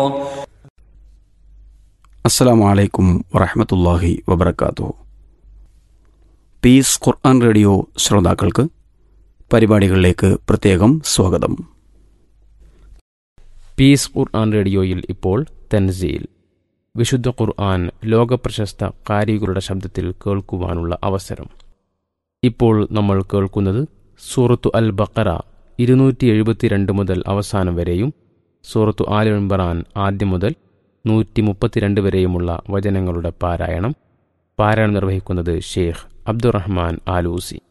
അസ്സലാമു അലൈക്കും വറഹമത്തല്ലാഹി വബർക്കാത്തു പീസ് ഖുർആൻ റേഡിയോ ശ്രോതാക്കൾക്ക് പരിപാടികളിലേക്ക് പ്രത്യേകം സ്വാഗതം പീസ് ഖുർആൻ റേഡിയോയിൽ ഇപ്പോൾ തൻസീൽ വിശുദ്ധ ഖുർആൻ ലോകപ്രശസ്ത കാരികളുടെ ശബ്ദത്തിൽ കേൾക്കുവാനുള്ള അവസരം ഇപ്പോൾ നമ്മൾ കേൾക്കുന്നത് സൂറത്തു അൽ ബക്കറ ഇരുന്നൂറ്റി എഴുപത്തിരണ്ട് മുതൽ അവസാനം വരെയും സൂറത്തു ആൽ ഇംബറാൻ ആദ്യം മുതൽ നൂറ്റി മുപ്പത്തിരണ്ട് വരെയുമുള്ള വചനങ്ങളുടെ പാരായണം പാരായണം നിർവഹിക്കുന്നത് ഷെയ്ഖ് അബ്ദുറഹ്മാൻ ആലൂസി